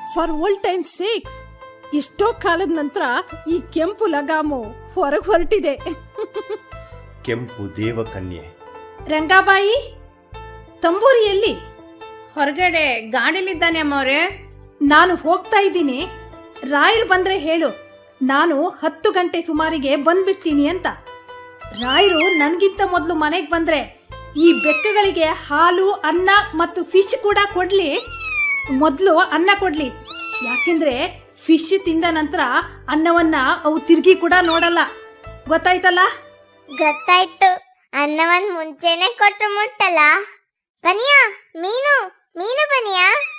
for old time sake ಎಷ್ಟೋ ಕಾಲದ ನಂತರ ಈ ಕೆಂಪು ಲಗಾಮು ಹೊರಗೆ ಹೊರಟಿದೆ ಕೆಂಪು ದೇವಕನ್ಯೆ ರಂಗಾಬಾಯಿ ತಂಬೂರಿ ಎಲ್ಲಿ ಹೊರಗಡೆ ಗಾಡಿಲಿದ್ದಾನೆ ಅಮ್ಮವ್ರೆ ನಾನು ಹೋಗ್ತಾ ಇದ್ದೀನಿ ರಾಯರು ಬಂದ್ರೆ ಹೇಳು ನಾನು ಹತ್ತು ಗಂಟೆ ಸುಮಾರಿಗೆ ಬಂದ್ಬಿಡ್ತೀನಿ ಅಂತ ರಾಯರು ನನ್ಗಿಂತ ಮೊದಲು ಮನೆಗೆ ಬಂದ್ರೆ ಈ ಬೆಕ್ಕಗಳಿಗೆ ಹಾಲು ಅನ್ನ ಮತ್ತು ಫಿಶ್ ಕೂಡ ಕೊಡ್ಲಿ ಮೊದಲು ಅನ್ನ ಕೊಡ್ಲಿ ಯಾಕೆಂದ್ರೆ ಫಿಶ್ ತಿಂದ ನಂತರ ಅನ್ನವನ್ನ ಅವು ತಿರ್ಗಿ ಕೂಡ ನೋಡಲ್ಲ ಗೊತ್ತಾಯ್ತಲ್ಲ ಗೊತ್ತಾಯ್ತು ಅನ್ನವನ್ ಮುಂಚೆನೆ ಕೊಟ್ರು ಮುಟ್ಟಲ್ಲ ಬನಿಯಾ ಮೀನು ಮೀನು ಬನಿಯಾ